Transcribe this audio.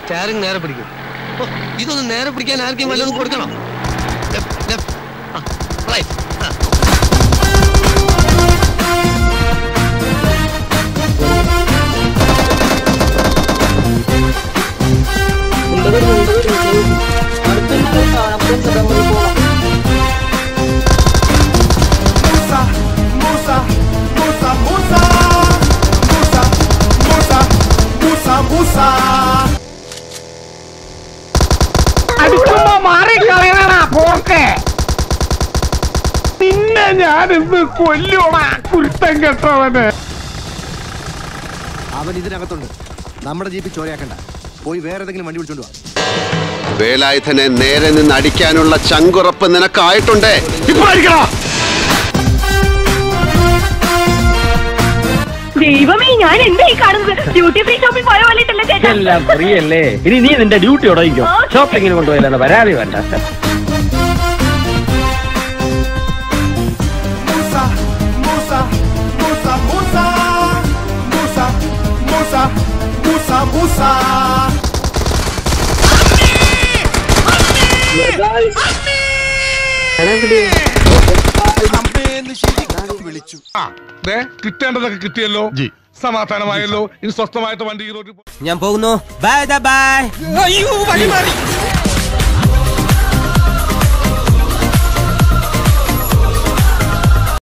Steering നേരെ പിടിക്കും ഓ, ഇതൊന്ന് നേരെ പിടിക്കാൻ ആർക്കും വല്ലതും കൊടുക്കണം Left, left. ആ, right. ആ. Musa, Musa, Musa, Musa, Musa, Musa, Musa, Musa. അടിക്കുമ്പോ മാറിക്കളയണ പോക്കെ നിന്നെ ഞാനിന്ന് കൊല്ലുവാ കുരുത്തം കെട്ടവന് അവൻ ഇതിനകത്തുണ്ട് നമ്മുടെ ജീപ്പിൽ ചോരയാക്കണ്ട പോയി വേറെ ഏതെങ്കിലും വണ്ടി വിളിച്ചോണ്ട് വാ വേലായുധനെ നേരെ നിന്ന് അടിക്കാനുള്ള ചങ്കുറപ്പ് നിനക്കായിട്ടുണ്ടേ ഇപ്പൊ അടിക്കണോ ദൈവമേ ഞാൻ എന്തായി കാണുന്നത് ഡ്യൂട്ടി ഫ്രീ ഷോപ്പിൽ പോയ പോലെ ഇട്ടല്ലേ ചേട്ടാ എല്ലാം ഫ്രീ അല്ലേ ഇനി നീ നിന്റെ ഡ്യൂട്ടി ഉടയിക്കോ ഷോപ്പിങ്ങിന് കൊണ്ടുപോയില്ല പരാതി വേണ്ട Musa, Musa, Musa, Musa, Musa, Musa, Musa, Musa. ദേ, കിട്ടേണ്ടതൊക്കെ കിട്ടിയല്ലോ സമാധാനമായല്ലോ ഇനി സ്വസ്ഥമായിട്ട് വണ്ടി ഈ റോഡിൽ പോ- ഞാൻ പോകുന്നു ബൈ ബൈ അയ്യോ വഴി മാറി